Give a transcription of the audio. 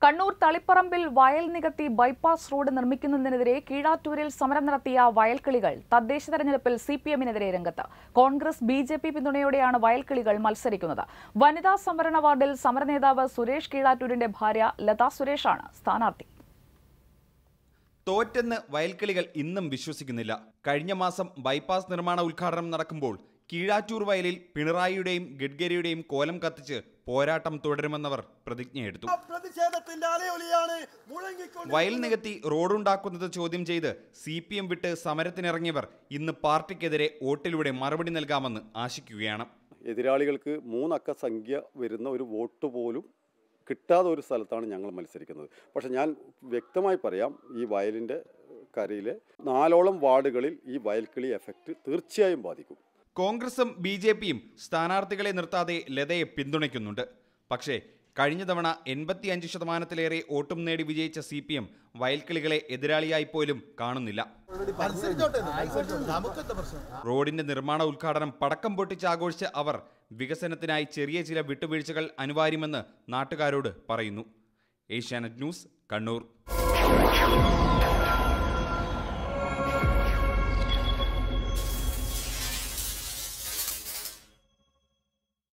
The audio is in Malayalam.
കണ്ണൂർ തളിപ്പറമ്പിൽ വയൽ നികത്തി ബൈപ്പാസ് റോഡ് നിർമ്മിക്കുന്നതിനെതിരെ കീഴാറ്റൂരിൽ സമരം നടത്തിയ വയൽക്കിളികൾ തദ്ദേശ തെരഞ്ഞെടുപ്പിൽ സി പി എമ്മിനെതിരെ രംഗത്ത് കോൺഗ്രസ് ബി ജെ പി പിന്തുണയോടെയാണ് വയൽക്കിളികൾ മത്സരിക്കുന്നത് വനിതാ സംവരണ വാർഡിൽ സമരനേതാവ് സുരേഷ് കീഴാറ്റൂരിന്റെ ഭാര്യ ലതാ സുരേഷാണ് സ്ഥാനാർത്ഥി തോറ്റെന്ന് വയൽക്കിളികൾ ഇന്നും വിശ്വസിക്കുന്നില്ല കഴിഞ്ഞ മാസം ബൈപ്പാസ് നിർമ്മാണ ഉദ്ഘാടനം നടക്കുമ്പോൾ കീഴാറ്റൂർ വയലിൽ പിണറായിയുടെയും ഗഡ്കരിയുടെയും കോലം കത്തിച്ച് പോരാട്ടം തുടരുമെന്നവർ പ്രതിജ്ഞയെടുത്തു പ്രതിഷേധത്തിന്റെ അലയൊലിയാണ് മുഴങ്ങിക്കൊണ്ട് വയൽ നികത്തി റോഡുണ്ടാക്കുന്നത് ചോദ്യം ചെയ്ത് സി പി എം വിട്ട് സമരത്തിനിറങ്ങിയവർ ഇന്ന് പാർട്ടിക്കെതിരെ വോട്ടിലൂടെ മറുപടി നൽകാമെന്ന് ആശിക്കുകയാണ് എതിരാളികൾക്ക് മൂന്നക്ക സംഖ്യ വരുന്ന ഒരു വോട്ട് പോലും കിട്ടാത്ത ഒരു സ്ഥലത്താണ് ഞങ്ങൾ മത്സരിക്കുന്നത് പക്ഷെ ഞാൻ വ്യക്തമായി പറയാം ഈ വയലിൻ്റെ കരയിലെ നാലോളം വാർഡുകളിൽ ഈ വയൽക്കിളി എഫക്റ്റ് തീർച്ചയായും ബാധിക്കും കോൺഗ്രസും ബി ജെ പിയും സ്ഥാനാർത്ഥികളെ നിർത്താതെ ലതയെ പിന്തുണയ്ക്കുന്നുണ്ട് പക്ഷേ കഴിഞ്ഞ തവണ എൺപത്തിയഞ്ച് ശതമാനത്തിലേറെ വോട്ടും നേടി വിജയിച്ച സി പി എം വയൽക്കിളികളെ എതിരാളിയായി പോലും കാണുന്നില്ല റോഡിന്റെ നിർമ്മാണ ഉദ്ഘാടനം പടക്കം പൊട്ടിച്ച് ആഘോഷിച്ച അവർ വികസനത്തിനായി ചെറിയ ചില വിട്ടുവീഴ്ചകൾ അനിവാര്യമെന്ന് നാട്ടുകാരോട് പറയുന്നു ഏഷ്യാനെറ്റ് ന്യൂസ് കണ്ണൂർ